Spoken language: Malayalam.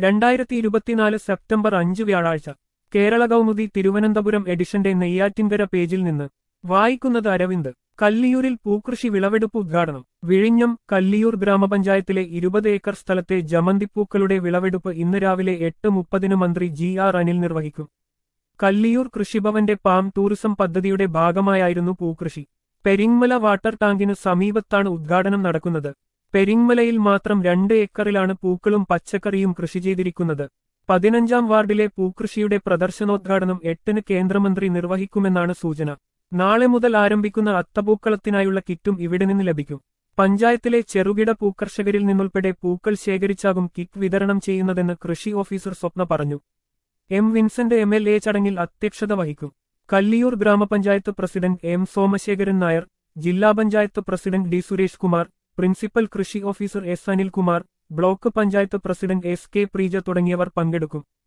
രണ്ടായിരത്തി ഇരുപത്തിനാല് സെപ്റ്റംബർ അഞ്ച് വ്യാഴാഴ്ച കേരള കൗമുദി തിരുവനന്തപുരം എഡിഷന്റെ നെയ്യാറ്റിൻകര പേജിൽ നിന്ന് വായിക്കുന്നത് അരവിന്ദ് കല്ലിയൂരിൽ പൂക്കൃഷി വിളവെടുപ്പ് ഉദ്ഘാടനം വിഴിഞ്ഞം കല്ലിയൂർ ഗ്രാമപഞ്ചായത്തിലെ ഇരുപത് ഏക്കർ സ്ഥലത്തെ ജമന്തിപ്പൂക്കളുടെ വിളവെടുപ്പ് ഇന്ന് രാവിലെ എട്ട് മുപ്പതിന് മന്ത്രി ജി ആർ അനിൽ നിർവഹിക്കും കല്ലിയൂർ കൃഷിഭവന്റെ പാം ടൂറിസം പദ്ധതിയുടെ ഭാഗമായായിരുന്നു പൂക്കൃഷി പെരിങ്മല വാട്ടർ ടാങ്കിന് സമീപത്താണ് ഉദ്ഘാടനം നടക്കുന്നത് പെരിങ്മലയിൽ മാത്രം രണ്ട് ഏക്കറിലാണ് പൂക്കളും പച്ചക്കറിയും കൃഷി ചെയ്തിരിക്കുന്നത് പതിനഞ്ചാം വാർഡിലെ പൂക്കൃഷിയുടെ പ്രദർശനോദ്ഘാടനം എട്ടിന് കേന്ദ്രമന്ത്രി നിർവഹിക്കുമെന്നാണ് സൂചന നാളെ മുതൽ ആരംഭിക്കുന്ന അത്തപൂക്കളത്തിനായുള്ള കിറ്റും ഇവിടെ നിന്ന് ലഭിക്കും പഞ്ചായത്തിലെ ചെറുകിട പൂക്കർഷകരിൽ നിന്നുൾപ്പെടെ പൂക്കൾ ശേഖരിച്ചാകും കിറ്റ് വിതരണം ചെയ്യുന്നതെന്ന് കൃഷി ഓഫീസർ സ്വപ്ന പറഞ്ഞു M Vincent M L A ചടങ്ങിൽ അധ്യക്ഷത വഹിക്കും കല്ലിയൂർ ഗ്രാമപഞ്ചായത്ത് പ്രസിഡന്റ് എം സോമശേഖരൻ നായർ ജില്ലാ panchayat president D Suresh Kumar principal കൃഷി officer S Anilkumar block panchayat president S K Preeja തുടങ്ങിയവർ പങ്കെടുക്കും